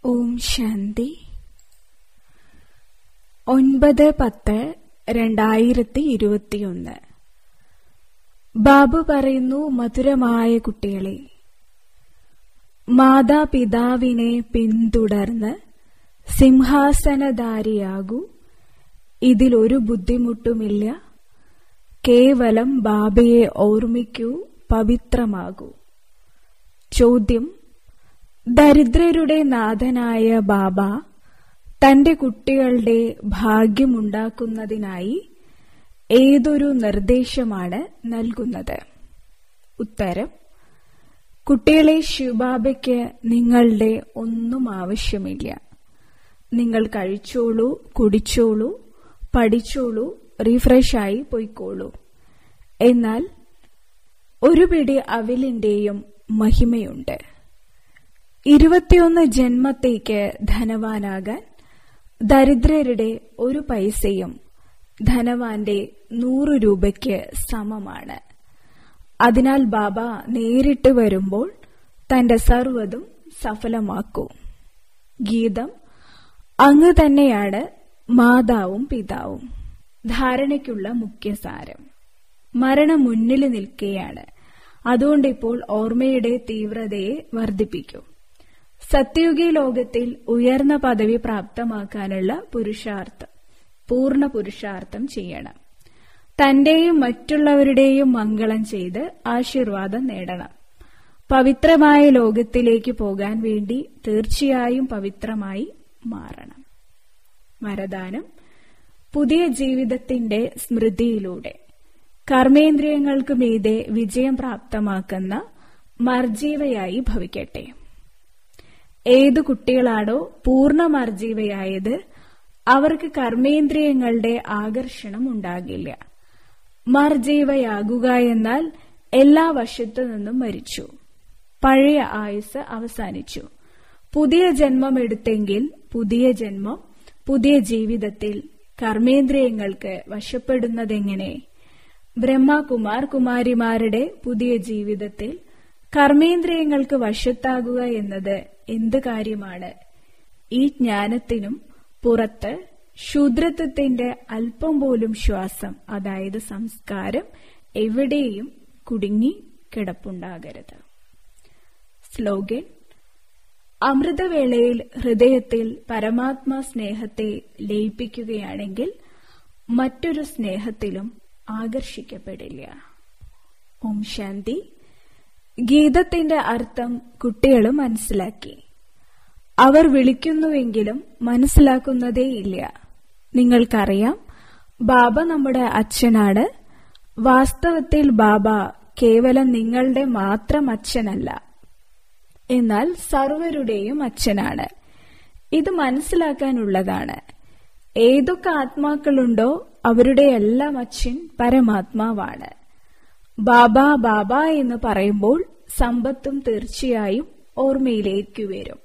ഓം ശാന്തി ഒൻപത് പത്ത് രണ്ടായിരത്തി ഇരുപത്തിയൊന്ന് ബാബു പറയുന്നു മധുരമായ കുട്ടികളെ മാതാപിതാവിനെ പിന്തുടർന്ന് സിംഹാസനധാരിയാകൂ ഇതിലൊരു ബുദ്ധിമുട്ടുമില്ല കേവലം ബാബയെ ഓർമ്മിക്കൂ പവിത്രമാകൂ ചോദ്യം ദരിദ്രരുടെ നാഥനായ ബാബ തന്റെ കുട്ടികളുടെ ഭാഗ്യമുണ്ടാക്കുന്നതിനായി ഏതൊരു നിർദ്ദേശമാണ് നൽകുന്നത് ഉത്തരം കുട്ടികളെ ശിവബാബയ്ക്ക് നിങ്ങളുടെ ഒന്നും ആവശ്യമില്ല നിങ്ങൾ കഴിച്ചോളൂ കുടിച്ചോളൂ പഠിച്ചോളൂ റീഫ്രഷായി പൊയ്ക്കോളൂ എന്നാൽ ഒരു പിടി അവിലിന്റെയും മഹിമയുണ്ട് ഇരുപത്തിയൊന്ന് ജന്മത്തേക്ക് ധനവാനാകാൻ ദരിദ്രരുടെ ഒരു പൈസയും ധനവാന്റെ നൂറു രൂപയ്ക്ക് സമമാണ് അതിനാൽ ബാബ നേരിട്ട് വരുമ്പോൾ തന്റെ സർവ്വതും സഫലമാക്കൂ ഗീതം അങ്ങ് തന്നെയാണ് മാതാവും പിതാവും ധാരണയ്ക്കുള്ള മുഖ്യസാരം മരണം മുന്നിൽ നിൽക്കുകയാണ് അതുകൊണ്ട് ഇപ്പോൾ ഓർമ്മയുടെ തീവ്രതയെ വർദ്ധിപ്പിക്കും സത്യയുഗി ലോകത്തിൽ ഉയർന്ന പദവി പ്രാപ്തമാക്കാനുള്ള പുരുഷാർത്ഥം പൂർണ്ണ പുരുഷാർത്ഥം ചെയ്യണം തന്റെയും മറ്റുള്ളവരുടെയും മംഗളം ചെയ്ത് ആശീർവാദം നേടണം പവിത്രമായ ലോകത്തിലേക്ക് പോകാൻ വേണ്ടി തീർച്ചയായും പവിത്രമായി മാറണം വരദാനം പുതിയ ജീവിതത്തിന്റെ സ്മൃതിയിലൂടെ കർമ്മേന്ദ്രിയങ്ങൾക്ക് മീതെ വിജയം പ്രാപ്തമാക്കുന്ന മർജീവയായി ഭവിക്കട്ടെ ഏതു കുട്ടികളാണോ പൂർണ്ണ മർജീവയായത് അവർക്ക് കർമ്മേന്ദ്രിയങ്ങളുടെ ആകർഷണം ഉണ്ടാകില്ല മർജീവയാകുക എന്നാൽ എല്ലാ വശത്തു നിന്നും മരിച്ചു പഴയ ആയുസ് അവസാനിച്ചു പുതിയ ജന്മം എടുത്തെങ്കിൽ പുതിയ ജന്മം പുതിയ ജീവിതത്തിൽ കർമ്മേന്ദ്രിയങ്ങൾക്ക് വശപ്പെടുന്നതെങ്ങനെ ബ്രഹ്മകുമാർ കുമാരിമാരുടെ പുതിയ ജീവിതത്തിൽ കർമ്മേന്ദ്രിയങ്ങൾക്ക് വശത്താകുക എന്നത് എന്ത് കാര്യമാണ് ഈ ജ്ഞാനത്തിനും പുറത്ത് ശൂദ്രത്വത്തിന്റെ അല്പം പോലും ശ്വാസം അതായത് സംസ്കാരം എവിടെയും കുടുങ്ങി കിടപ്പുണ്ടാകരുത് സ്ലോഗൻ അമൃതവേളയിൽ ഹൃദയത്തിൽ പരമാത്മാ സ്നേഹത്തെ ലയിപ്പിക്കുകയാണെങ്കിൽ മറ്റൊരു സ്നേഹത്തിലും ആകർഷിക്കപ്പെടില്ല ഓം ശാന്തി ഗീതത്തിന്റെ അർത്ഥം കുട്ടികൾ മനസ്സിലാക്കി അവർ വിളിക്കുന്നുവെങ്കിലും മനസ്സിലാക്കുന്നതേയില്ല നിങ്ങൾക്കറിയാം ബാബ നമ്മുടെ അച്ഛനാണ് വാസ്തവത്തിൽ ബാബ കേവലം നിങ്ങളുടെ മാത്രം അച്ഛനല്ല എന്നാൽ സർവരുടെയും അച്ഛനാണ് ഇത് മനസ്സിലാക്കാനുള്ളതാണ് ഏതൊക്കെ ആത്മാക്കളുണ്ടോ അവരുടെ എല്ലാം അച്ഛൻ പരമാത്മാവാണ് ബാബ ബാബ എന്ന് പറയുമ്പോൾ സമ്പത്തും തീർച്ചയായും ഓർമ്മയിലേക്ക് വരും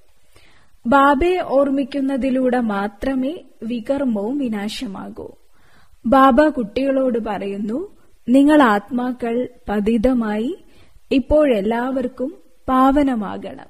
ബാബയെ ഓർമ്മിക്കുന്നതിലൂടെ മാത്രമേ വികർമ്മവും വിനാശമാകൂ ബാബ കുട്ടികളോട് പറയുന്നു നിങ്ങൾ ആത്മാക്കൾ പതിതമായി ഇപ്പോഴെല്ലാവർക്കും പാവനമാകണം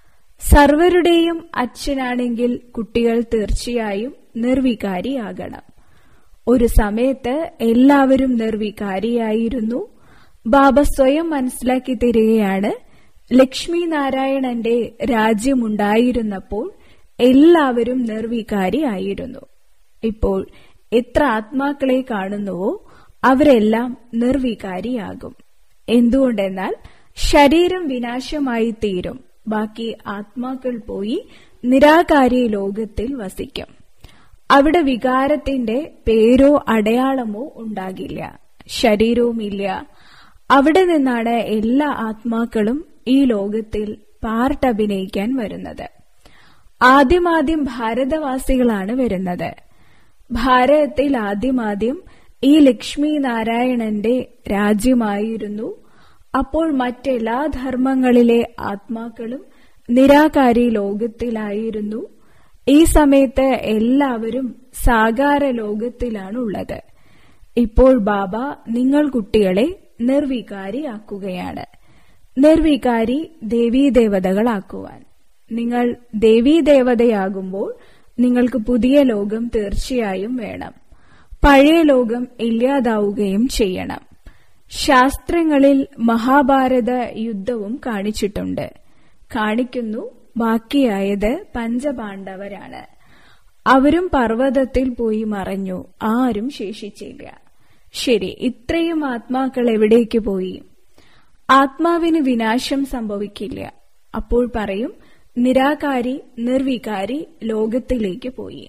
സർവരുടെയും അച്ഛനാണെങ്കിൽ കുട്ടികൾ തീർച്ചയായും നിർവികാരിയാകണം ഒരു സമയത്ത് എല്ലാവരും നിർവികാരിയായിരുന്നു ബാബ സ്വയം മനസ്സിലാക്കി തരികയാണ് ലക്ഷ്മി നാരായണന്റെ രാജ്യമുണ്ടായിരുന്നപ്പോൾ എല്ലാവരും നിർവികാരിയായിരുന്നു ഇപ്പോൾ എത്ര ആത്മാക്കളെ കാണുന്നുവോ അവരെല്ലാം നിർവികാരിയാകും എന്തുകൊണ്ടെന്നാൽ ശരീരം വിനാശമായി തീരും ബാക്കി ആത്മാക്കൾ പോയി നിരാകാരി ലോകത്തിൽ വസിക്കും അവിടെ വികാരത്തിന്റെ പേരോ അടയാളമോ ഉണ്ടാകില്ല ശരീരവുമില്ല അവിടെ നിന്നാണ് എല്ലാ ആത്മാക്കളും ഈ ലോകത്തിൽ പാർട്ട് അഭിനയിക്കാൻ വരുന്നത് ആദ്യമാദ്യം ഭാരതവാസികളാണ് വരുന്നത് ഭാരതത്തിൽ ആദ്യമാദ്യം ഈ ലക്ഷ്മി നാരായണന്റെ രാജ്യമായിരുന്നു അപ്പോൾ മറ്റെല്ലാ ധർമ്മങ്ങളിലെ ആത്മാക്കളും നിരാകാരി ലോകത്തിലായിരുന്നു ഈ സമയത്ത് എല്ലാവരും സാകാര ലോകത്തിലാണുള്ളത് ഇപ്പോൾ ബാബ നിങ്ങൾ കുട്ടികളെ നിർവികാരിയാക്കുകയാണ് നിർവികാരി ദേവീദേവതകളാക്കുവാൻ നിങ്ങൾ ദേവീദേവതയാകുമ്പോൾ നിങ്ങൾക്ക് പുതിയ ലോകം തീർച്ചയായും വേണം പഴയ ലോകം ഇല്ലാതാവുകയും ചെയ്യണം ശാസ്ത്രങ്ങളിൽ മഹാഭാരത യുദ്ധവും കാണിച്ചിട്ടുണ്ട് കാണിക്കുന്നു ബാക്കിയായത് പഞ്ചപാണ്ഡവരാണ് അവരും പർവ്വതത്തിൽ പോയി മറഞ്ഞു ആരും ശേഷിച്ചില്ല ശരി ഇത്രയും ആത്മാക്കൾ എവിടേക്ക് പോയി ആത്മാവിന് വിനാശം സംഭവിക്കില്ല അപ്പോൾ പറയും നിരാകാരി നിർവികാരി ലോകത്തിലേക്ക് പോയി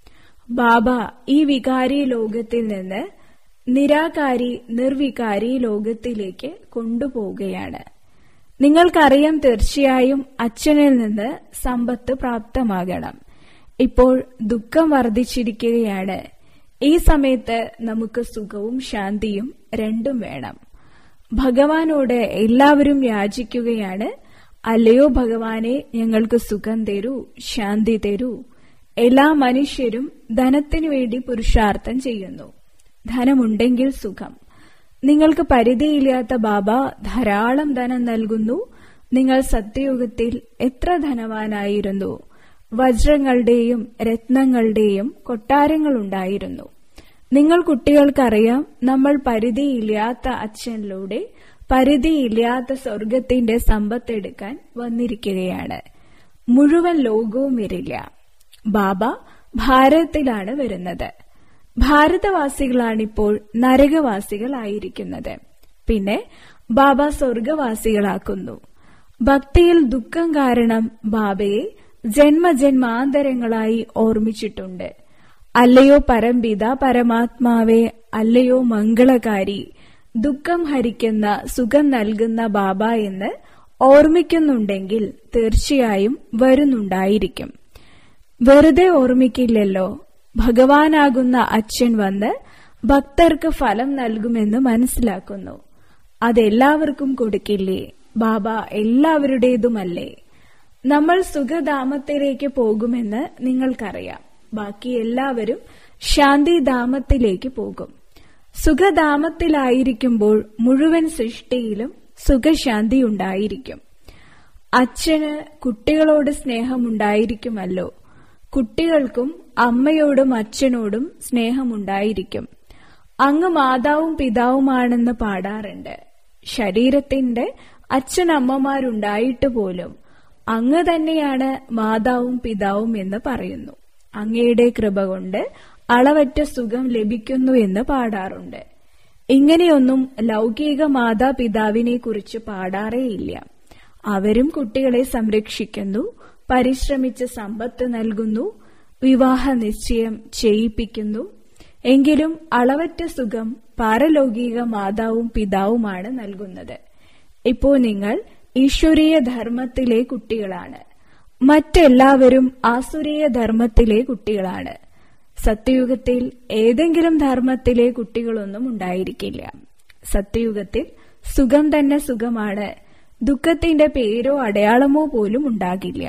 ബാബ ഈ വികാരി ലോകത്തിൽ നിന്ന് നിരാകാരി നിർവികാരി ലോകത്തിലേക്ക് കൊണ്ടുപോവുകയാണ് നിങ്ങൾക്കറിയാം തീർച്ചയായും അച്ഛനിൽ നിന്ന് സമ്പത്ത് പ്രാപ്തമാകണം ഇപ്പോൾ ദുഃഖം വർദ്ധിച്ചിരിക്കുകയാണ് ഈ സമയത്ത് നമുക്ക് സുഖവും ശാന്തിയും രണ്ടും വേണം ഭഗവാനോട് എല്ലാവരും യാചിക്കുകയാണ് അല്ലയോ ഭഗവാനെ ഞങ്ങൾക്ക് സുഖം തരൂ ശാന്തി തരൂ എല്ലാ മനുഷ്യരും ധനത്തിനു വേണ്ടി പുരുഷാർത്ഥം ചെയ്യുന്നു ധനമുണ്ടെങ്കിൽ സുഖം നിങ്ങൾക്ക് പരിധിയില്ലാത്ത ബാബ ധാരാളം ധനം നൽകുന്നു നിങ്ങൾ സത്യയുഗത്തിൽ എത്ര ധനവാനായിരുന്നു വജ്രങ്ങളുടെയും രത്നങ്ങളുടെയും കൊട്ടാരങ്ങളുണ്ടായിരുന്നു നിങ്ങൾ കുട്ടികൾക്കറിയാം നമ്മൾ പരിധിയില്ലാത്ത അച്ഛനിലൂടെ പരിധിയില്ലാത്ത സ്വർഗത്തിന്റെ സമ്പത്തെടുക്കാൻ വന്നിരിക്കുകയാണ് മുഴുവൻ ലോകവും വരില്ല ബാബ ഭാരതത്തിലാണ് വരുന്നത് ഭാരതവാസികളാണിപ്പോൾ നരകവാസികളായിരിക്കുന്നത് പിന്നെ ബാബ സ്വർഗവാസികളാക്കുന്നു ഭക്തിയിൽ ദുഃഖം കാരണം ബാബയെ ജന്മജന്മാന്തരങ്ങളായി ഓർമ്മിച്ചിട്ടുണ്ട് അല്ലയോ പരംപിത പരമാത്മാവേ അല്ലയോ മംഗളകാരി ദുഃഖം ഹരിക്കുന്ന സുഖം നൽകുന്ന ബാബ എന്ന് ഓർമ്മിക്കുന്നുണ്ടെങ്കിൽ തീർച്ചയായും വരുന്നുണ്ടായിരിക്കും വെറുതെ ഓർമ്മിക്കില്ലല്ലോ ഭഗവാനാകുന്ന അച്ഛൻ വന്ന് ഭക്തർക്ക് ഫലം നൽകുമെന്ന് മനസ്സിലാക്കുന്നു അതെല്ലാവർക്കും കൊടുക്കില്ലേ ബാബ എല്ലാവരുടേതുമല്ലേ നമ്മൾ സുഖധാമത്തിലേക്ക് പോകുമെന്ന് നിങ്ങൾക്കറിയാം ബാക്കി എല്ലാവരും ശാന്തിധാമത്തിലേക്ക് പോകും സുഖധാമത്തിലായിരിക്കുമ്പോൾ മുഴുവൻ സൃഷ്ടിയിലും സുഖശാന്തി ഉണ്ടായിരിക്കും അച്ഛന് കുട്ടികളോട് സ്നേഹമുണ്ടായിരിക്കുമല്ലോ കുട്ടികൾക്കും അമ്മയോടും അച്ഛനോടും സ്നേഹമുണ്ടായിരിക്കും അങ്ങ് മാതാവും പിതാവുമാണെന്ന് പാടാറുണ്ട് ശരീരത്തിന്റെ അച്ഛനമ്മമാരുണ്ടായിട്ട് പോലും അങ്ങ് തന്നെയാണ് മാതാവും പിതാവും എന്ന് പറയുന്നു അങ്ങയുടെ കൃപ കൊണ്ട് അളവറ്റ സുഖം ലഭിക്കുന്നു എന്ന് പാടാറുണ്ട് ഇങ്ങനെയൊന്നും ലൗകിക മാതാപിതാവിനെ കുറിച്ച് പാടാറേയില്ല അവരും കുട്ടികളെ സംരക്ഷിക്കുന്നു പരിശ്രമിച്ച് സമ്പത്ത് നൽകുന്നു വിവാഹ നിശ്ചയം ചെയ്യിപ്പിക്കുന്നു എങ്കിലും അളവറ്റ സുഖം പാരലൗകിക മാതാവും പിതാവുമാണ് നൽകുന്നത് ഇപ്പോൾ നിങ്ങൾ ഈശ്വരീയ ധർമ്മത്തിലെ കുട്ടികളാണ് മറ്റെല്ലാവരും ആസുരീയ ധർമ്മത്തിലെ കുട്ടികളാണ് സത്യയുഗത്തിൽ ഏതെങ്കിലും ധർമ്മത്തിലെ കുട്ടികളൊന്നും ഉണ്ടായിരിക്കില്ല സത്യയുഗത്തിൽ സുഖം തന്നെ സുഖമാണ് ദുഃഖത്തിന്റെ പേരോ അടയാളമോ പോലും ഉണ്ടാകില്ല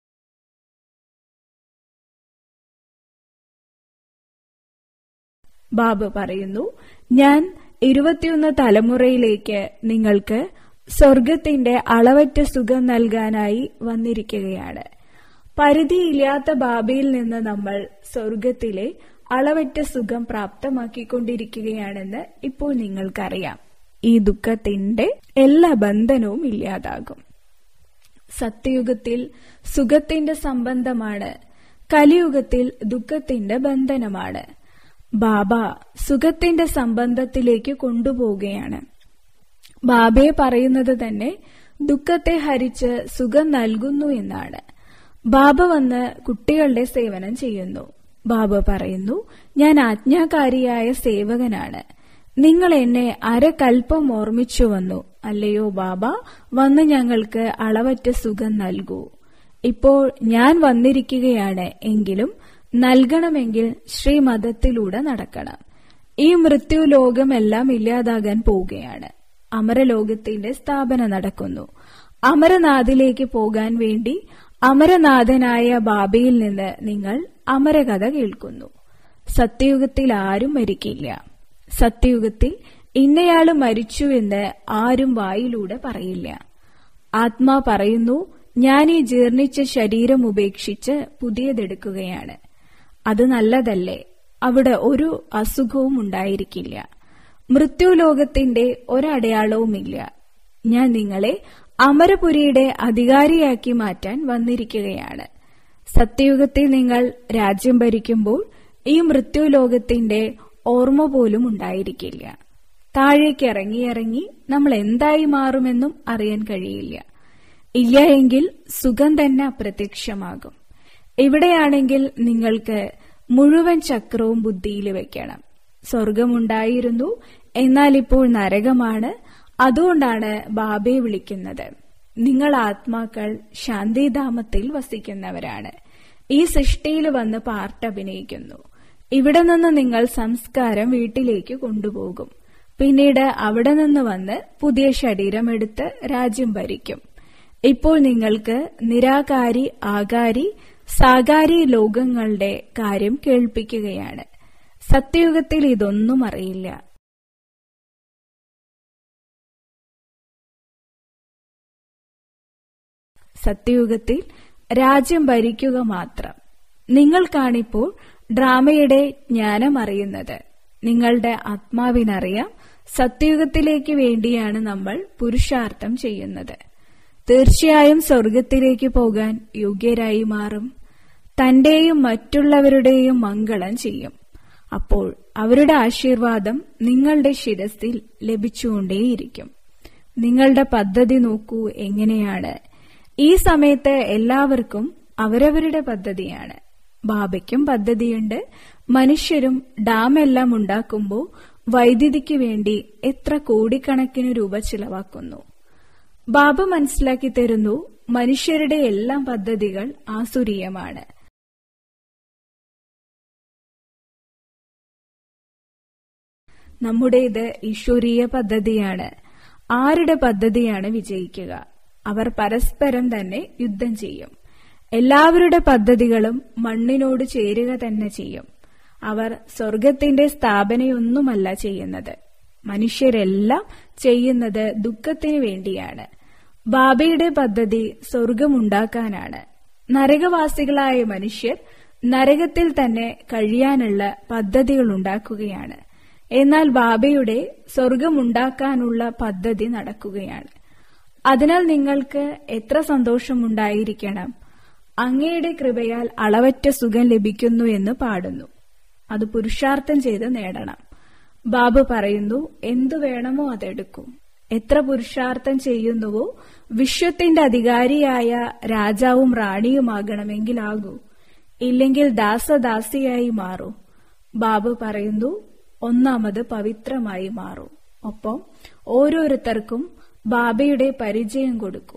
ബാബു പറയുന്നു ഞാൻ ഇരുപത്തിയൊന്ന് തലമുറയിലേക്ക് നിങ്ങൾക്ക് സ്വർഗത്തിന്റെ അളവറ്റ സുഖം നൽകാനായി വന്നിരിക്കുകയാണ് പരിധിയില്ലാത്ത ബാബയിൽ നിന്ന് നമ്മൾ സ്വർഗത്തിലെ അളവറ്റ സുഖം പ്രാപ്തമാക്കിക്കൊണ്ടിരിക്കുകയാണെന്ന് ഇപ്പോൾ നിങ്ങൾക്കറിയാം ഈ ദുഃഖത്തിന്റെ എല്ലാ ബന്ധനവും ഇല്ലാതാകും സത്യയുഗത്തിൽ സുഖത്തിന്റെ സംബന്ധമാണ് കലിയുഗത്തിൽ ദുഃഖത്തിന്റെ ബന്ധനമാണ് ബാബ സുഖത്തിന്റെ സംബന്ധത്തിലേക്ക് കൊണ്ടുപോവുകയാണ് ബാബയെ പറയുന്നത് തന്നെ ദുഃഖത്തെ ഹരിച്ച് സുഖം നൽകുന്നു എന്നാണ് ബാബ വന്ന് കുട്ടികളുടെ സേവനം ചെയ്യുന്നു ബാബ പറയുന്നു ഞാൻ ആജ്ഞാകാരിയായ സേവകനാണ് നിങ്ങൾ എന്നെ അരകൽപ്പം ഓർമ്മിച്ചു വന്നു അല്ലയോ ബാബ വന്ന് ഞങ്ങൾക്ക് അളവറ്റ സുഖം നൽകൂ ഇപ്പോൾ ഞാൻ വന്നിരിക്കുകയാണ് എങ്കിലും നൽകണമെങ്കിൽ ശ്രീമതത്തിലൂടെ നടക്കണം ഈ മൃത്യു ലോകമെല്ലാം ഇല്ലാതാകാൻ പോവുകയാണ് അമരലോകത്തിന്റെ സ്ഥാപന നടക്കുന്നു അമരനാഥിലേക്ക് പോകാൻ വേണ്ടി അമരനാഥനായ ബാബയിൽ നിന്ന് നിങ്ങൾ അമരകഥ കേൾക്കുന്നു സത്യയുഗത്തിൽ ആരും മരിക്കില്ല സത്യയുഗത്തിൽ ഇന്നയാള് മരിച്ചുവെന്ന് ആരും വായിലൂടെ പറയില്ല ആത്മാ പറയുന്നു ഞാൻ ഈ ജീർണിച്ച ശരീരം ഉപേക്ഷിച്ച് പുതിയതെടുക്കുകയാണ് അത് നല്ലതല്ലേ അവിടെ ഒരു അസുഖവും ഉണ്ടായിരിക്കില്ല മൃത്യുലോകത്തിന്റെ ഒരടയാളവുമില്ല ഞാൻ നിങ്ങളെ അമരപുരിയുടെ അധികാരിയാക്കി മാറ്റാൻ വന്നിരിക്കുകയാണ് സത്യയുഗത്തിൽ നിങ്ങൾ രാജ്യം ഭരിക്കുമ്പോൾ ഈ മൃത്യുലോകത്തിന്റെ ഓർമ്മ പോലും ഉണ്ടായിരിക്കില്ല താഴേക്ക് ഇറങ്ങി ഇറങ്ങി നമ്മൾ എന്തായി മാറുമെന്നും അറിയാൻ കഴിയില്ല ഇല്ല എങ്കിൽ സുഖം തന്നെ അപ്രത്യക്ഷമാകും ഇവിടെയാണെങ്കിൽ നിങ്ങൾക്ക് മുഴുവൻ ചക്രവും ബുദ്ധിയിൽ വെക്കണം സ്വർഗമുണ്ടായിരുന്നു എന്നാൽ ഇപ്പോൾ നരകമാണ് അതുകൊണ്ടാണ് ബാബയെ വിളിക്കുന്നത് നിങ്ങൾ ആത്മാക്കൾ ശാന്തിധാമത്തിൽ വസിക്കുന്നവരാണ് ഈ സൃഷ്ടിയിൽ വന്ന് പാർട്ടഭിനയിക്കുന്നു ഇവിടെ നിന്ന് നിങ്ങൾ സംസ്കാരം വീട്ടിലേക്ക് കൊണ്ടുപോകും പിന്നീട് അവിടെ നിന്ന് വന്ന് പുതിയ ശരീരമെടുത്ത് രാജ്യം ഭരിക്കും ഇപ്പോൾ നിങ്ങൾക്ക് നിരാകാരി ആകാരി സാകാരി ലോകങ്ങളുടെ കാര്യം കേൾപ്പിക്കുകയാണ് സത്യയുഗത്തിൽ ഇതൊന്നും അറിയില്ല സത്യയുഗത്തിൽ രാജ്യം ഭരിക്കുക മാത്രം നിങ്ങൾക്കാണിപ്പോൾ ഡ്രാമയുടെ ജ്ഞാനം അറിയുന്നത് നിങ്ങളുടെ ആത്മാവിനറിയാം സത്യയുഗത്തിലേക്ക് വേണ്ടിയാണ് നമ്മൾ പുരുഷാർത്ഥം ചെയ്യുന്നത് തീർച്ചയായും സ്വർഗത്തിലേക്ക് പോകാൻ യോഗ്യരായി മാറും തന്റെയും മറ്റുള്ളവരുടെയും മംഗളം ചെയ്യും അപ്പോൾ അവരുടെ ആശീർവാദം നിങ്ങളുടെ ശിരസിൽ ലഭിച്ചുകൊണ്ടേയിരിക്കും നിങ്ങളുടെ പദ്ധതി നോക്കൂ എങ്ങനെയാണ് ഈ സമയത്ത് എല്ലാവർക്കും അവരവരുടെ പദ്ധതിയാണ് ബാബയ്ക്കും പദ്ധതിയുണ്ട് മനുഷ്യരും ഡാം എല്ലാം ഉണ്ടാക്കുമ്പോൾ വൈദ്യുതിക്ക് വേണ്ടി എത്ര കോടിക്കണക്കിന് രൂപ ചിലവാക്കുന്നു ബാബ മനസ്സിലാക്കി തരുന്നു മനുഷ്യരുടെ എല്ലാം പദ്ധതികൾ ആസുരീയമാണ് നമ്മുടേത് ഈശ്വരീയ പദ്ധതിയാണ് ആരുടെ പദ്ധതിയാണ് വിജയിക്കുക അവർ പരസ്പരം തന്നെ യുദ്ധം ചെയ്യും എല്ലാവരുടെ പദ്ധതികളും മണ്ണിനോട് ചേരുക തന്നെ ചെയ്യും അവർ സ്വർഗത്തിന്റെ സ്ഥാപനയൊന്നുമല്ല ചെയ്യുന്നത് മനുഷ്യരെല്ലാം ചെയ്യുന്നത് ദുഃഖത്തിനു വേണ്ടിയാണ് ബാബയുടെ പദ്ധതി സ്വർഗമുണ്ടാക്കാനാണ് നരകവാസികളായ മനുഷ്യർ നരകത്തിൽ തന്നെ കഴിയാനുള്ള പദ്ധതികൾ ഉണ്ടാക്കുകയാണ് എന്നാൽ ബാബയുടെ സ്വർഗമുണ്ടാക്കാനുള്ള പദ്ധതി നടക്കുകയാണ് അതിനാൽ നിങ്ങൾക്ക് എത്ര സന്തോഷമുണ്ടായിരിക്കണം അങ്ങയുടെ കൃപയാൽ അളവറ്റ സുഖം ലഭിക്കുന്നു എന്ന് പാടുന്നു അത് പുരുഷാർത്ഥം ചെയ്ത് നേടണം ബാബു പറയുന്നു എന്തു വേണമോ അതെടുക്കും എത്ര പുരുഷാർത്ഥം ചെയ്യുന്നുവോ വിശ്വത്തിന്റെ അധികാരിയായ രാജാവും റാണിയുമാകണമെങ്കിലാകൂ ഇല്ലെങ്കിൽ ദാസദാസിയായി മാറൂ ബാബു പറയുന്നു ഒന്നാമത് പവിത്രമായി മാറൂ ഒപ്പം ഓരോരുത്തർക്കും ബാബയുടെ പരിചയം കൊടുക്കൂ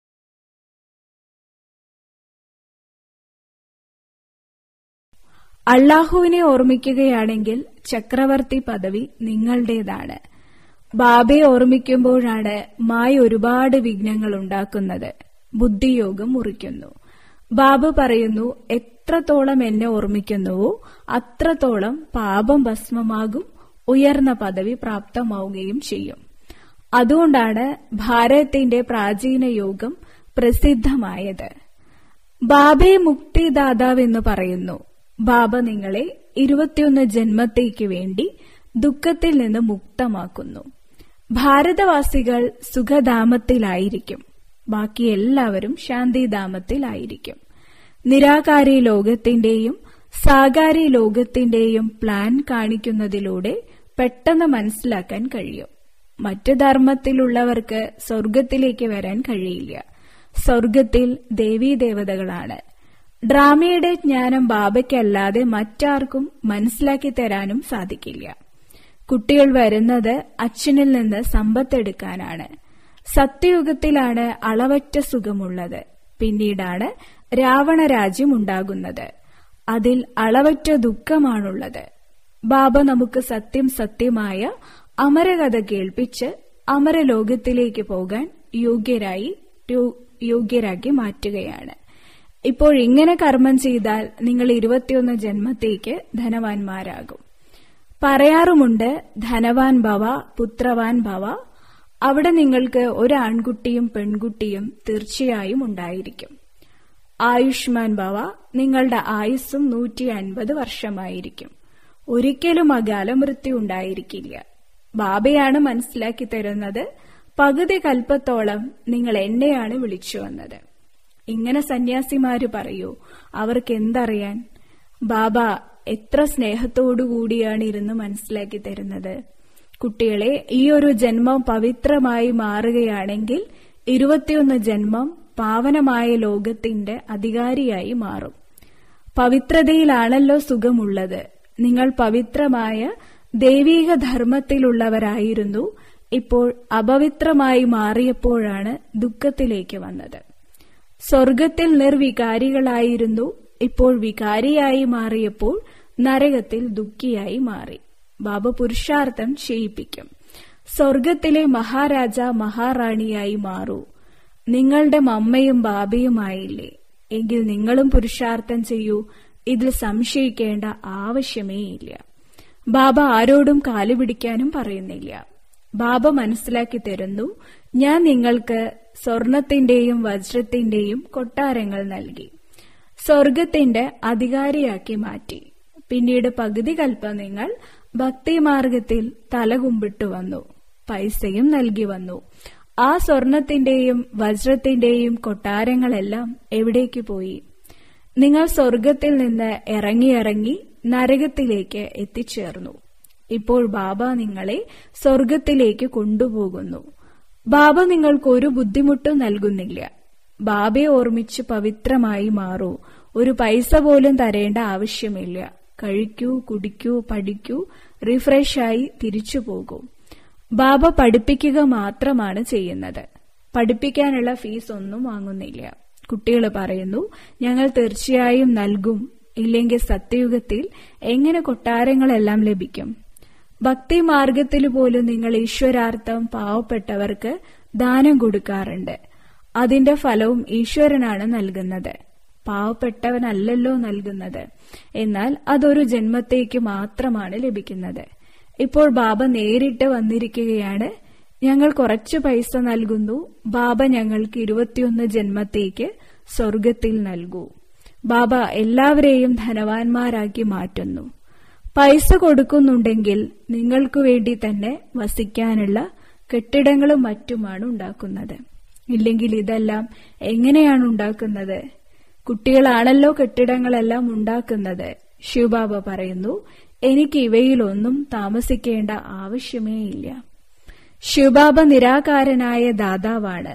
അള്ളാഹുവിനെ ഓർമ്മിക്കുകയാണെങ്കിൽ ചക്രവർത്തി പദവി നിങ്ങളുടേതാണ് ബാബയെ ഓർമ്മിക്കുമ്പോഴാണ് മായ ഒരുപാട് വിഘ്നങ്ങൾ ഉണ്ടാക്കുന്നത് ബുദ്ധിയോഗം മുറിക്കുന്നു ബാബു പറയുന്നു എത്രത്തോളം എന്നെ ഓർമ്മിക്കുന്നുവോ അത്രത്തോളം പാപം ഭസ്മമാകും ഉയർന്ന പദവി പ്രാപ്തമാവുകയും ചെയ്യും അതുകൊണ്ടാണ് ഭാരതത്തിന്റെ പ്രാചീന യോഗം പ്രസിദ്ധമായത് ബാബയെ മുക്തിദാതാവ് എന്ന് പറയുന്നു ബാബ നിങ്ങളെ ഇരുപത്തിയൊന്ന് ജന്മത്തേക്ക് വേണ്ടി ദുഃഖത്തിൽ നിന്ന് മുക്തമാക്കുന്നു ഭാരതവാസികൾ സുഖധാമത്തിലായിരിക്കും ബാക്കി എല്ലാവരും ശാന്തിധാമത്തിലായിരിക്കും നിരാകാരി ലോകത്തിന്റെയും സാകാരി ലോകത്തിന്റെയും പ്ലാൻ കാണിക്കുന്നതിലൂടെ പെട്ടെന്ന് മനസ്സിലാക്കാൻ കഴിയും മറ്റു ധർമ്മത്തിലുള്ളവർക്ക് സ്വർഗത്തിലേക്ക് വരാൻ കഴിയില്ല സ്വർഗത്തിൽ ദേവീദേവതകളാണ് ഡ്രാമയുടെ ജ്ഞാനം ബാബയ്ക്കല്ലാതെ മറ്റാർക്കും മനസ്സിലാക്കി തരാനും സാധിക്കില്ല കുട്ടികൾ വരുന്നത് അച്ഛനിൽ നിന്ന് സമ്പത്തെടുക്കാനാണ് സത്യയുഗത്തിലാണ് അളവറ്റ സുഖമുള്ളത് പിന്നീടാണ് രാവണ രാജ്യം ഉണ്ടാകുന്നത് അതിൽ അളവറ്റ ദുഃഖമാണുള്ളത് ബാബ നമുക്ക് സത്യം സത്യമായ അമരകഥ കേൾപ്പിച്ച് അമരലോകത്തിലേക്ക് പോകാൻ യോഗ്യരായി യോഗ്യരാക്കി മാറ്റുകയാണ് ഇപ്പോൾ ഇങ്ങനെ കർമ്മം ചെയ്താൽ നിങ്ങൾ ഇരുപത്തിയൊന്ന് ജന്മത്തേക്ക് ധനവാന്മാരാകും പറയാറുമുണ്ട് ധനവാൻ ഭവ പുത്രവാൻ ഭവ അവിടെ നിങ്ങൾക്ക് ഒരു ആൺകുട്ടിയും പെൺകുട്ടിയും തീർച്ചയായും ഉണ്ടായിരിക്കും ആയുഷ്മാൻ ഭവ നിങ്ങളുടെ ആയുസ്സും നൂറ്റി അൻപത് വർഷമായിരിക്കും ഒരിക്കലും അകാല മൃത്യു ഉണ്ടായിരിക്കില്ല ബാബയാണ് മനസ്സിലാക്കി തരുന്നത് പകുതി കൽപ്പത്തോളം നിങ്ങൾ എന്നെയാണ് വിളിച്ചു വന്നത് ഇങ്ങനെ സന്യാസിമാര് പറയൂ അവർക്ക് എന്തറിയാൻ ബാബ എത്ര സ്നേഹത്തോടുകൂടിയാണ് ഇരുന്ന് മനസ്സിലാക്കി തരുന്നത് കുട്ടികളെ ഈ ഒരു ജന്മം പവിത്രമായി മാറുകയാണെങ്കിൽ ഇരുപത്തിയൊന്ന് ജന്മം പാവനമായ ലോകത്തിന്റെ അധികാരിയായി മാറും പവിത്രതയിലാണല്ലോ സുഖമുള്ളത് നിങ്ങൾ പവിത്രമായ ദൈവീക ധർമ്മത്തിലുള്ളവരായിരുന്നു ഇപ്പോൾ അപവിത്രമായി മാറിയപ്പോഴാണ് ദുഃഖത്തിലേക്ക് വന്നത് സ്വർഗത്തിൽ നിർവികാരികളായിരുന്നു ഇപ്പോൾ വികാരിയായി മാറിയപ്പോൾ നരകത്തിൽ ദുഃഖിയായി മാറി ബാബ പുരുഷാർത്ഥം ചെയ്യിപ്പിക്കും സ്വർഗത്തിലെ മഹാരാജ മഹാറാണിയായി മാറൂ നിങ്ങളുടെ മമ്മയും ബാബയുമായില്ലേ എങ്കിൽ നിങ്ങളും പുരുഷാർത്ഥം ചെയ്യൂ ഇതിൽ സംശയിക്കേണ്ട ആവശ്യമേ ഇല്ല ബാബ ആരോടും കാലുപിടിക്കാനും പറയുന്നില്ല ബാബ മനസ്സിലാക്കി തരുന്നു ഞാൻ നിങ്ങൾക്ക് സ്വർണത്തിന്റെയും വജ്രത്തിന്റെയും കൊട്ടാരങ്ങൾ നൽകി സ്വർഗത്തിന്റെ അധികാരിയാക്കി മാറ്റി പിന്നീട് പകുതി കൽപ്പം നിങ്ങൾ ഭക്തിമാർഗത്തിൽ തലകുമ്പിട്ടു വന്നു പൈസയും നൽകി വന്നു ആ സ്വർണത്തിന്റെയും വജ്രത്തിന്റെയും കൊട്ടാരങ്ങളെല്ലാം എവിടേക്ക് പോയി നിങ്ങൾ സ്വർഗത്തിൽ നിന്ന് ഇറങ്ങിയിറങ്ങി നരകത്തിലേക്ക് എത്തിച്ചേർന്നു ഇപ്പോൾ ബാബ നിങ്ങളെ സ്വർഗത്തിലേക്ക് കൊണ്ടുപോകുന്നു ബാബ നിങ്ങൾക്ക് ഒരു ബുദ്ധിമുട്ടും നൽകുന്നില്ല ബാബയെ ഓർമ്മിച്ച് പവിത്രമായി മാറൂ ഒരു പൈസ പോലും തരേണ്ട ആവശ്യമില്ല കഴിക്കൂ കുടിക്കൂ പഠിക്കൂ റിഫ്രഷായി തിരിച്ചു പോകൂ ബാബ പഠിപ്പിക്കുക മാത്രമാണ് ചെയ്യുന്നത് പഠിപ്പിക്കാനുള്ള ഫീസ് ഒന്നും വാങ്ങുന്നില്ല കുട്ടികൾ പറയുന്നു ഞങ്ങൾ തീർച്ചയായും നൽകും ഇല്ലെങ്കിൽ സത്യയുഗത്തിൽ എങ്ങനെ കൊട്ടാരങ്ങളെല്ലാം ലഭിക്കും ഭക്തി മാർഗത്തിൽ പോലും നിങ്ങൾ ഈശ്വരാർത്ഥം പാവപ്പെട്ടവർക്ക് ദാനം കൊടുക്കാറുണ്ട് അതിന്റെ ഫലവും ഈശ്വരനാണ് നൽകുന്നത് പാവപ്പെട്ടവനല്ലല്ലോ നൽകുന്നത് എന്നാൽ അതൊരു ജന്മത്തേക്ക് മാത്രമാണ് ലഭിക്കുന്നത് ഇപ്പോൾ ബാബ നേരിട്ട് വന്നിരിക്കുകയാണ് ഞങ്ങൾ കുറച്ചു പൈസ നൽകുന്നു ബാബ ഞങ്ങൾക്ക് ഇരുപത്തിയൊന്ന് ജന്മത്തേക്ക് സ്വർഗത്തിൽ നൽകൂ ബാബ എല്ലാവരെയും ധനവാന്മാരാക്കി മാറ്റുന്നു പൈസ കൊടുക്കുന്നുണ്ടെങ്കിൽ നിങ്ങൾക്കു വേണ്ടി തന്നെ വസിക്കാനുള്ള കെട്ടിടങ്ങളും മറ്റുമാണ് ഉണ്ടാക്കുന്നത് ഇല്ലെങ്കിൽ ഇതെല്ലാം എങ്ങനെയാണ് ഉണ്ടാക്കുന്നത് കുട്ടികളാണല്ലോ കെട്ടിടങ്ങളെല്ലാം ഉണ്ടാക്കുന്നത് ശിവബാബ പറയുന്നു എനിക്ക് ഇവയിലൊന്നും താമസിക്കേണ്ട ആവശ്യമേ ഇല്ല ശിവബാബ നിരാകാരനായ ദാതാവാണ്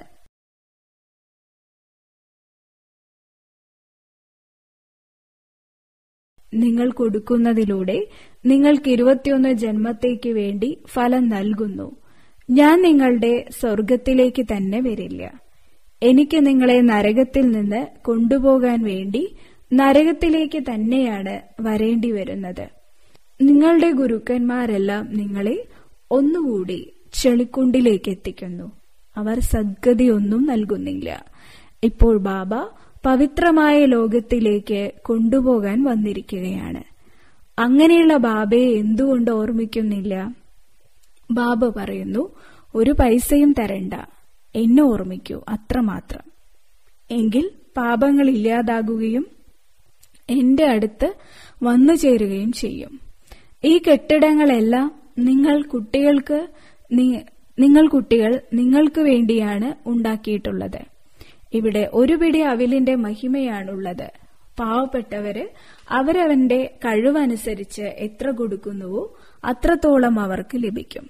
നിങ്ങൾ കൊടുക്കുന്നതിലൂടെ നിങ്ങൾക്ക് ഇരുപത്തിയൊന്ന് ജന്മത്തേക്ക് വേണ്ടി ഫലം നൽകുന്നു ഞാൻ നിങ്ങളുടെ സ്വർഗത്തിലേക്ക് തന്നെ വരില്ല എനിക്ക് നിങ്ങളെ നരകത്തിൽ നിന്ന് കൊണ്ടുപോകാൻ വേണ്ടി നരകത്തിലേക്ക് തന്നെയാണ് വരേണ്ടി വരുന്നത് നിങ്ങളുടെ ഗുരുക്കന്മാരെല്ലാം നിങ്ങളെ ഒന്നുകൂടി ചെളിക്കുണ്ടിലേക്ക് എത്തിക്കുന്നു അവർ സദ്ഗതിയൊന്നും നൽകുന്നില്ല ഇപ്പോൾ ബാബ പവിത്രമായ ലോകത്തിലേക്ക് കൊണ്ടുപോകാൻ വന്നിരിക്കുകയാണ് അങ്ങനെയുള്ള ബാബയെ എന്തുകൊണ്ട് ഓർമ്മിക്കുന്നില്ല ബാബ പറയുന്നു ഒരു പൈസയും തരണ്ട എന്നെ ഓർമ്മിക്കൂ അത്രമാത്രം എങ്കിൽ പാപങ്ങൾ ഇല്ലാതാകുകയും എന്റെ അടുത്ത് വന്നു ചേരുകയും ചെയ്യും ഈ കെട്ടിടങ്ങളെല്ലാം നിങ്ങൾ കുട്ടികൾക്ക് നിങ്ങൾ കുട്ടികൾ നിങ്ങൾക്ക് വേണ്ടിയാണ് ഉണ്ടാക്കിയിട്ടുള്ളത് ഇവിടെ ഒരു പിടി അവിലിന്റെ മഹിമയാണുള്ളത് പാവപ്പെട്ടവര് അവരവന്റെ കഴിവനുസരിച്ച് എത്ര കൊടുക്കുന്നുവോ അത്രത്തോളം അവർക്ക് ലഭിക്കും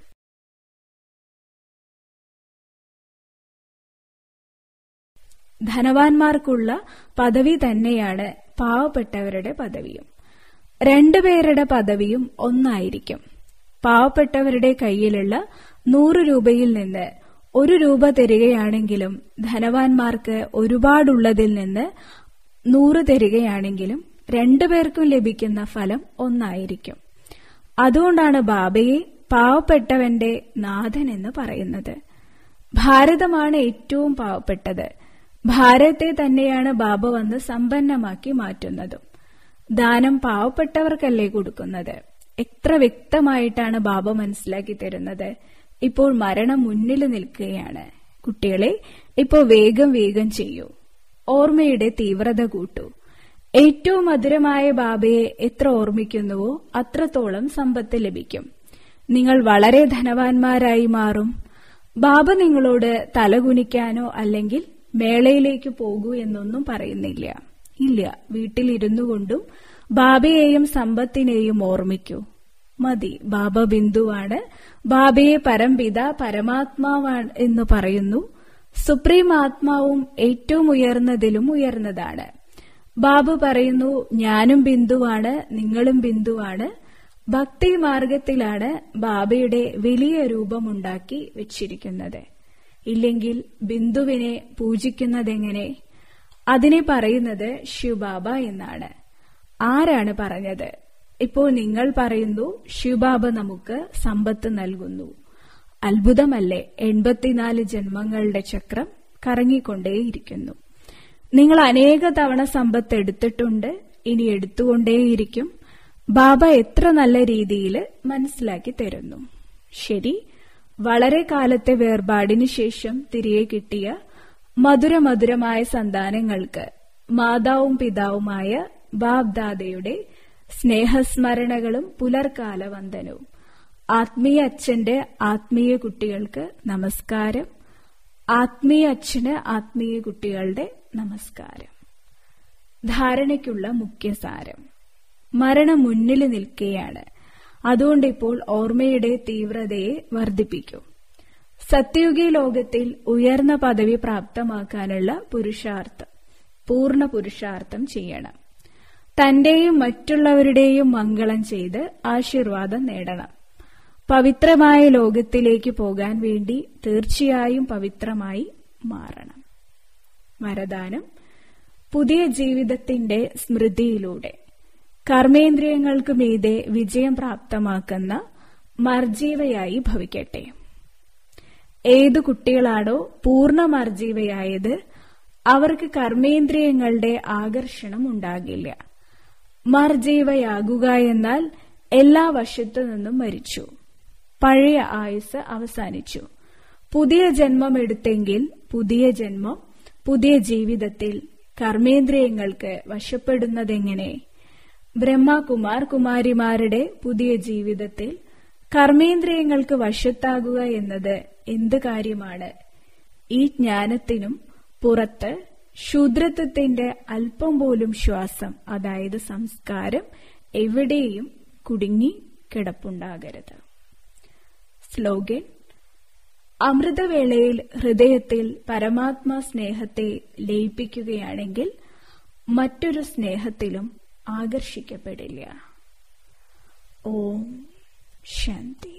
ധനവാന്മാർക്കുള്ള പദവി തന്നെയാണ് പാവപ്പെട്ടവരുടെ പദവിയും രണ്ടുപേരുടെ പദവിയും ഒന്നായിരിക്കും പാവപ്പെട്ടവരുടെ കയ്യിലുള്ള നൂറ് രൂപയിൽ നിന്ന് ഒരു രൂപ തരികയാണെങ്കിലും ധനവാന്മാർക്ക് ഒരുപാടുള്ളതിൽ നിന്ന് നൂറ് തരികയാണെങ്കിലും രണ്ടുപേർക്കും ലഭിക്കുന്ന ഫലം ഒന്നായിരിക്കും അതുകൊണ്ടാണ് ബാബയെ പാവപ്പെട്ടവന്റെ നാഥൻ എന്ന് പറയുന്നത് ഭാരതമാണ് ഏറ്റവും പാവപ്പെട്ടത് ഭാരതത്തെ തന്നെയാണ് ബാബ വന്ന് സമ്പന്നമാക്കി മാറ്റുന്നതും ദാനം പാവപ്പെട്ടവർക്കല്ലേ കൊടുക്കുന്നത് എത്ര വ്യക്തമായിട്ടാണ് ബാബ മനസ്സിലാക്കി തരുന്നത് ഇപ്പോൾ മരണം മുന്നിൽ നിൽക്കുകയാണ് കുട്ടികളെ ഇപ്പോൾ വേഗം വേഗം ചെയ്യൂ ഓർമ്മയുടെ തീവ്രത കൂട്ടൂ ഏറ്റവും മധുരമായ ബാബയെ എത്ര ഓർമ്മിക്കുന്നുവോ അത്രത്തോളം സമ്പത്ത് ലഭിക്കും നിങ്ങൾ വളരെ ധനവാന്മാരായി മാറും ബാബ നിങ്ങളോട് തലകുനിക്കാനോ അല്ലെങ്കിൽ മേളയിലേക്ക് പോകൂ എന്നൊന്നും പറയുന്നില്ല ഇല്ല വീട്ടിലിരുന്നു കൊണ്ടും ബാബയെയും സമ്പത്തിനെയും ഓർമ്മിക്കൂ മതി ബാബ ബിന്ദുവാണ് ബാബയെ പരംപിത പരമാത്മാവാണ് എന്ന് പറയുന്നു സുപ്രീം ആത്മാവും ഏറ്റവും ഉയർന്നതിലും ഉയർന്നതാണ് ബാബു പറയുന്നു ഞാനും ബിന്ദുവാണ് നിങ്ങളും ബിന്ദുവാണ് ഭക്തി മാർഗത്തിലാണ് ബാബയുടെ വലിയ രൂപമുണ്ടാക്കി വെച്ചിരിക്കുന്നത് ഇല്ലെങ്കിൽ ബിന്ദുവിനെ പൂജിക്കുന്നതെങ്ങനെ അതിനെ പറയുന്നത് ശിവബാബ എന്നാണ് ആരാണ് പറഞ്ഞത് ഇപ്പോൾ നിങ്ങൾ പറയുന്നു ശിവബാബ നമുക്ക് സമ്പത്ത് നൽകുന്നു അത്ഭുതമല്ലേ എൺപത്തിനാല് ജന്മങ്ങളുടെ ചക്രം കറങ്ങിക്കൊണ്ടേയിരിക്കുന്നു നിങ്ങൾ അനേക തവണ സമ്പത്ത് എടുത്തിട്ടുണ്ട് ഇനി എടുത്തുകൊണ്ടേയിരിക്കും ബാബ എത്ര നല്ല രീതിയിൽ മനസ്സിലാക്കി തരുന്നു ശരി വളരെ കാലത്തെ വേർപാടിനു ശേഷം തിരികെ കിട്ടിയ മധുരമധുരമായ സന്താനങ്ങൾക്ക് മാതാവും പിതാവുമായ ബാബ്ദാദയുടെ സ്നേഹസ്മരണകളും പുലർക്കാല വന്ദനവും ആത്മീയ അച്ഛന്റെ ആത്മീയ കുട്ടികൾക്ക് നമസ്കാരം ആത്മീയ അച്ഛന് ആത്മീയ കുട്ടികളുടെ നമസ്കാരം ധാരണയ്ക്കുള്ള മുഖ്യസാരം മരണം മുന്നിൽ നിൽക്കുകയാണ് അതുകൊണ്ട് ഇപ്പോൾ ഓർമ്മയുടെ തീവ്രതയെ വർദ്ധിപ്പിക്കൂ സത്യയുഗി ലോകത്തിൽ ഉയർന്ന പദവി പ്രാപ്തമാക്കാനുള്ള പുരുഷാർത്ഥം പൂർണ്ണ പുരുഷാർത്ഥം ചെയ്യണം തന്റെയും മറ്റുള്ളവരുടെയും മംഗളം ചെയ്ത് ആശീർവാദം നേടണം പവിത്രമായ ലോകത്തിലേക്ക് പോകാൻ വേണ്ടി തീർച്ചയായും പവിത്രമായി മാറണം വരദാനം പുതിയ ജീവിതത്തിന്റെ സ്മൃതിയിലൂടെ കർമ്മേന്ദ്രിയങ്ങൾക്ക് മീതെ വിജയം പ്രാപ്തമാക്കുന്ന മർജീവയായി ഭവിക്കട്ടെ ഏതു കുട്ടികളാണോ പൂർണ്ണ മർജീവയായത് അവർക്ക് കർമ്മേന്ദ്രിയങ്ങളുടെ ആകർഷണം ഉണ്ടാകില്ല മർജീവയാകുക എന്നാൽ എല്ലാ വശത്തു നിന്നും മരിച്ചു പഴയ ആയുസ് അവസാനിച്ചു പുതിയ ജന്മം എടുത്തെങ്കിൽ പുതിയ ജന്മം പുതിയ ജീവിതത്തിൽ കർമ്മേന്ദ്രിയങ്ങൾക്ക് വശപ്പെടുന്നതെങ്ങനെ ബ്രഹ്മകുമാർ കുമാരിമാരുടെ പുതിയ ജീവിതത്തിൽ കർമ്മേന്ദ്രിയങ്ങൾക്ക് വശത്താകുക എന്നത് എന്ത് കാര്യമാണ് ഈ ജ്ഞാനത്തിനും പുറത്ത് ശൂദ്രത്വത്തിന്റെ അല്പം പോലും ശ്വാസം അതായത് സംസ്കാരം എവിടെയും കുടുങ്ങി കിടപ്പുണ്ടാകരുത് സ്ലോഗൻ അമൃതവേളയിൽ ഹൃദയത്തിൽ പരമാത്മാ സ്നേഹത്തെ ലയിപ്പിക്കുകയാണെങ്കിൽ മറ്റൊരു സ്നേഹത്തിലും ആകർഷിക്കപ്പെടില്ല ഓം ശാന്തി